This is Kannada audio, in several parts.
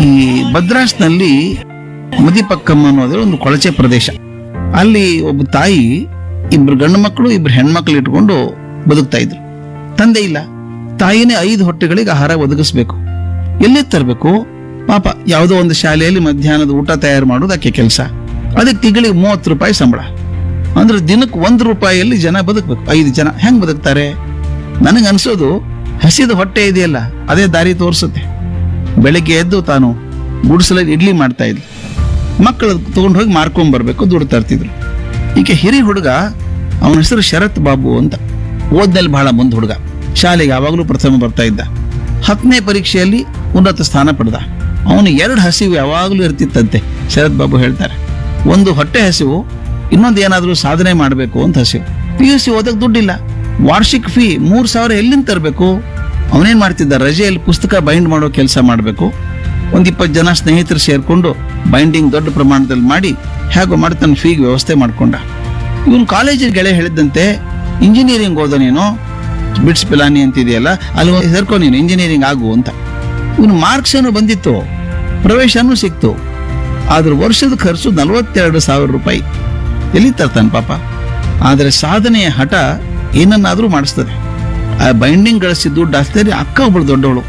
ಈ ಭದ್ರಾಸ್ನಲ್ಲಿ ಮದಿಪಕ್ಕಮ್ಮ ಅನ್ನೋದ್ರ ಒಂದು ಕೊಳಚೆ ಪ್ರದೇಶ ಅಲ್ಲಿ ಒಬ್ಬ ತಾಯಿ ಇಬ್ರು ಗಂಡು ಮಕ್ಕಳು ಇಬ್ರು ಹೆಣ್ಮಕ್ಳು ಇಟ್ಕೊಂಡು ಬದುಕ್ತಾ ಇದ್ರು ತಂದೆ ಇಲ್ಲ ತಾಯಿನೇ ಐದು ಹೊಟ್ಟೆಗಳಿಗೆ ಆಹಾರ ಒದಗಿಸ್ಬೇಕು ಎಲ್ಲಿ ತರಬೇಕು ಪಾಪ ಯಾವುದೋ ಒಂದು ಶಾಲೆಯಲ್ಲಿ ಮಧ್ಯಾಹ್ನದ ಊಟ ತಯಾರು ಮಾಡೋದು ಆಕೆ ಕೆಲಸ ಅದಕ್ಕೆ ತಿಂಗಳಿಗೆ ಮೂವತ್ತು ರೂಪಾಯಿ ಸಂಬಳ ಅಂದ್ರೆ ದಿನಕ್ಕೆ ಒಂದು ರೂಪಾಯಿಯಲ್ಲಿ ಜನ ಬದುಕಬೇಕು ಐದು ಜನ ಹೆಂಗ್ ಬದುಕ್ತಾರೆ ನನಗೆ ಅನ್ಸೋದು ಹಸಿದ ಹೊಟ್ಟೆ ಇದೆಯಲ್ಲ ಅದೇ ದಾರಿ ತೋರಿಸುತ್ತೆ ಬೆಳಿಗ್ಗೆ ಎದ್ದು ತಾನು ಗುಡಿಸಲಲ್ಲಿ ಇಡ್ಲಿ ಮಾಡ್ತಾ ಇದ್ಲು ಮಕ್ಕಳು ತಗೊಂಡು ಹೋಗಿ ಮಾರ್ಕೊಂಡ್ ಬರ್ಬೇಕು ದುಡ್ಡು ತರ್ತಿದ್ರು ಈಕೆ ಹಿರಿ ಹುಡುಗ ಅವನ ಹೆಸರು ಶರತ್ ಬಾಬು ಅಂತ ಓದ್ನಲ್ಲಿ ಬಹಳ ಮುಂದೆ ಹುಡುಗ ಶಾಲೆಗೆ ಯಾವಾಗಲೂ ಪ್ರಥಮ ಬರ್ತಾ ಇದ್ದ ಹತ್ತನೇ ಪರೀಕ್ಷೆಯಲ್ಲಿ ಉನ್ನತ ಸ್ಥಾನ ಪಡೆದ ಅವನು ಎರಡು ಹಸಿವು ಯಾವಾಗಲೂ ಇರ್ತಿತ್ತಂತೆ ಶರತ್ ಬಾಬು ಹೇಳ್ತಾರೆ ಒಂದು ಹೊಟ್ಟೆ ಹಸಿವು ಇನ್ನೊಂದು ಏನಾದರೂ ಸಾಧನೆ ಮಾಡಬೇಕು ಅಂತ ಹಸಿವು ಪಿ ಯು ಸಿ ಓದಕ್ಕೆ ದುಡ್ಡಿಲ್ಲ ವಾರ್ಷಿಕ ಫೀ ಮೂರು ಸಾವಿರ ಎಲ್ಲಿಂದ ತರಬೇಕು ಅವನೇನ್ ಮಾಡ್ತಿದ್ದ ರಜೆಯಲ್ಲಿ ಪುಸ್ತಕ ಬೈಂಡ್ ಮಾಡೋ ಕೆಲಸ ಮಾಡಬೇಕು ಒಂದ್ ಇಪ್ಪತ್ತು ಜನ ಸ್ನೇಹಿತರು ಸೇರ್ಕೊಂಡು ಬೈಂಡಿಂಗ್ ದೊಡ್ಡ ಪ್ರಮಾಣದಲ್ಲಿ ಮಾಡಿ ಹೇಗೋ ಮಾಡಿ ತನ್ನ ಫೀಗೆ ವ್ಯವಸ್ಥೆ ಮಾಡ್ಕೊಂಡ ಇವನು ಕಾಲೇಜಿಗೆ ಗೆಳೆ ಹೇಳಿದಂತೆ ಇಂಜಿನಿಯರಿಂಗ್ ಓದೋ ನೀನು ಬಿಟ್ಸ್ ಪಿಲಾನಿ ಅಂತಿದೆಯಲ್ಲ ಅಲ್ಲಿ ಹೋಗಿ ಸೇರ್ಕೊ ನೀನು ಇಂಜಿನಿಯರಿಂಗ್ ಆಗು ಅಂತ ಇವನು ಮಾರ್ಕ್ಸ್ ಏನು ಬಂದಿತ್ತು ಪ್ರವೇಶನೂ ಸಿಕ್ತು ಆದ್ರೆ ವರ್ಷದ ಖರ್ಚು ನಲವತ್ತೆರಡು ಸಾವಿರ ರೂಪಾಯಿ ಎಲ್ಲಿ ತರ್ತಾನೆ ಪಾಪ ಆದರೆ ಸಾಧನೆಯ ಹಠ ಏನನ್ನಾದರೂ ಮಾಡಿಸ್ತದೆ ಆ ಬೈಂಡಿಂಗ್ ಗಳಿಸಿ ದುಡ್ಡು ಅಷ್ಟೇ ಅಕ್ಕ ಒಬ್ಬಳು ದೊಡ್ಡವಳು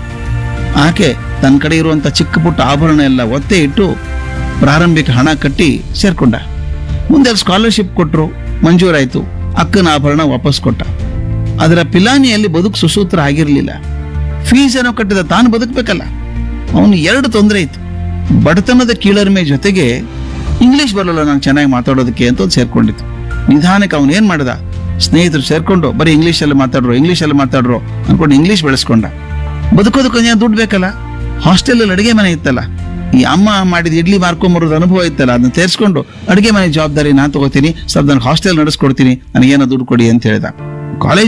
ಆಕೆ ತನ್ನ ಕಡೆ ಇರುವಂತ ಚಿಕ್ಕ ಪುಟ್ಟ ಆಭರಣ ಎಲ್ಲ ಒತ್ತೆ ಇಟ್ಟು ಪ್ರಾರಂಭಿಕ ಹಣ ಕಟ್ಟಿ ಸೇರ್ಕೊಂಡ ಮುಂದೆ ಸ್ಕಾಲರ್ಶಿಪ್ ಕೊಟ್ಟರು ಮಂಜೂರಾಯ್ತು ಅಕ್ಕನ ಆಭರಣ ವಾಪಸ್ ಕೊಟ್ಟ ಅದರ ಪಿಲಾನಿಯಲ್ಲಿ ಬದುಕು ಸುಸೂತ್ರ ಆಗಿರಲಿಲ್ಲ ಫೀಸ್ ಏನೋ ಕಟ್ಟಿದ ತಾನು ಬದುಕಬೇಕಲ್ಲ ಅವನು ಎರಡು ತೊಂದರೆ ಇತ್ತು ಬಡತನದ ಕೀಳರಿಮೆ ಜೊತೆಗೆ ಇಂಗ್ಲಿಷ್ ಬರಲ್ಲ ನಾನು ಚೆನ್ನಾಗಿ ಮಾತಾಡೋದಕ್ಕೆ ಅಂತ ಒಂದು ಸೇರ್ಕೊಂಡಿತ್ತು ನಿಧಾನಕ್ಕೆ ಅವನು ಏನ್ ಮಾಡ್ದ ಸ್ನೇಹಿತರು ಸೇರ್ಕೊಂಡು ಬರೀ ಇಂಗ್ಲಿಷಲ್ಲಿ ಮಾತಾಡ್ರು ಇಂಗ್ಲಿಷಲ್ಲಿ ಮಾತಾಡ್ರು ಅನ್ಕೊಂಡು ಇಂಗ್ಲಿಷ್ ಬೆಳೆಸ್ಕೊಂಡ ಬದುಕೋದಕ್ಕೆ ಒಂದ್ ದುಡ್ಡು ಬೇಕಲ್ಲ ಹಾಸ್ಟೆಲ್ ಅಡುಗೆ ಮನೆ ಇತ್ತಲ್ಲ ಈ ಅಮ್ಮ ಮಾಡಿದ ಇಡ್ಲಿ ಮಾರ್ಕೊಂಬರೋದು ಅನುಭವ ಇತ್ತಲ್ಲ ಅದನ್ನ ತೇರಿಸ್ಕೊಂಡು ಅಡುಗೆ ಮನೆ ಜವಾಬ್ದಾರಿ ನಾನು ತಗೋತೀನಿ ಸ್ವಲ್ಪ ನನಗೆ ಹಾಸ್ಟೆಲ್ ನಡೆಸ್ಕೊಡ್ತೀನಿ ನನಗೇನೋ ದುಡ್ಡು ಕೊಡಿ ಅಂತ ಹೇಳಿದ ಕಾಲೇಜ್